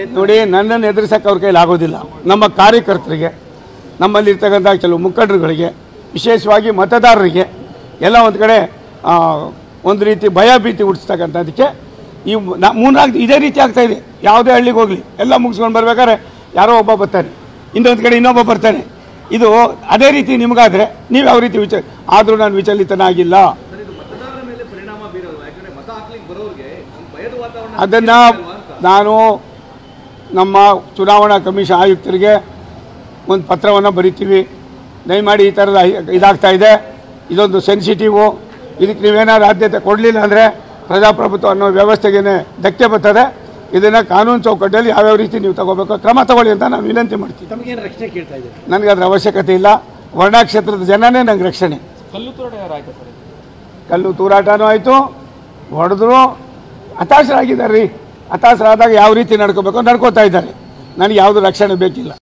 ನೋಡಿ ನನ್ನನ್ನು ಎದುರಿಸಕ್ಕೆ ಅವ್ರ ಕೈಲಿ ಆಗೋದಿಲ್ಲ ನಮ್ಮ ಕಾರ್ಯಕರ್ತರಿಗೆ ನಮ್ಮಲ್ಲಿರ್ತಕ್ಕಂಥ ಕೆಲವು ಮುಖಂಡರುಗಳಿಗೆ ವಿಶೇಷವಾಗಿ ಮತದಾರರಿಗೆ ಎಲ್ಲ ಒಂದು ಕಡೆ ಆ, ಒಂದು ರೀತಿ ಭಯ ಭೀತಿ ಹುಟ್ಟಿಸ್ತಕ್ಕಂಥದ್ದಕ್ಕೆ ಈ ನಾ- ಮೂರ್ನಾಲ್ಕು ಇದೇ ರೀತಿ ಆಗ್ತಾ ಇದೆ ಯಾವುದೇ ಹಳ್ಳಿಗೆ ಹೋಗಲಿ ಎಲ್ಲ ಮುಗಿಸ್ಕೊಂಡು ಬರ್ಬೇಕಾದ್ರೆ ಯಾರೋ ಒಬ್ಬ ಬರ್ತಾನೆ ಇನ್ನೊಂದು ಕಡೆ ಇನ್ನೊಬ್ಬ ಬರ್ತಾನೆ ಇದು ಅದೇ ರೀತಿ ನಿಮಗಾದ್ರೆ ನೀವು ಯಾವ ರೀತಿ ವಿಚ ಆದರೂ ನಾನು ವಿಚಲಿತನಾಗಿಲ್ಲ ಸರ್ ಇದು ಮತದಾರರ ಮೇಲೆ ಪರಿಣಾಮ ಬೀರಲ್ವಾ ಯಾಕಂದ್ರೆ ಮತ ಹಾಕ್ಲಿಕ್ಕೆ ಬರೋರಿಗೆ ಒಂದು ಭಯದ ವಾತಾವರಣ ಅದನ್ನು ನಾನು ನಮ್ಮ ಚುನಾವಣಾ ಕಮಿಷನ್ ಆಯುಕ್ತರಿಗೆ ಒಂದು ಪತ್ರವನ್ನು ಬರಿತೀವಿ ದಯಮಾಡಿ ಈ ಥರದ ಇದಾಗ್ತಾ ಇದೆ ಇದೊಂದು ಸೆನ್ಸಿಟಿವು ಇದಕ್ಕೆ ನೀವೇನಾದ್ರು ಆದ್ಯತೆ ಕೊಡಲಿಲ್ಲ ಅಂದರೆ ಪ್ರಜಾಪ್ರಭುತ್ವ ಅನ್ನೋ ವ್ಯವಸ್ಥೆಗೇ ಧಕ್ಕೆ ಬರ್ತದೆ ಇದನ್ನು ಕಾನೂನು ಚೌಕಟ್ಟಲ್ಲಿ ಯಾವ್ಯಾವ ರೀತಿ ನೀವು ತಗೋಬೇಕು ಕ್ರಮ ತಗೊಳ್ಳಿ ಅಂತ ನಾನು ವಿನಂತಿ ಮಾಡ್ತೀನಿ ತಮಗೇನು ರಕ್ಷಣೆ ಕೇಳ್ತಾ ಇದೆ ನನಗೆ ಅದರ ಅವಶ್ಯಕತೆ ಇಲ್ಲ ವರ್ಣಾ ಕ್ಷೇತ್ರದ ಜನನೇ ನಂಗೆ ರಕ್ಷಣೆ ಕಲ್ಲು ತೋರಣ ಯಾರು ಆಯ್ತು ಸರ್ ಕಲ್ಲು ತೂರಾಟನೂ ಆಯಿತು ಹೊಡೆದ್ರು ಹತಾಶರಾಗಿದ್ದಾರೆ ರೀ ಹತಾಶರಾದಾಗ ಯಾವ ರೀತಿ ನಡ್ಕೋಬೇಕು ನಡ್ಕೋತಾ ಇದ್ದಾರೆ ನನಗೆ ಯಾವುದು ರಕ್ಷಣೆ ಬೇಕಿಲ್ಲ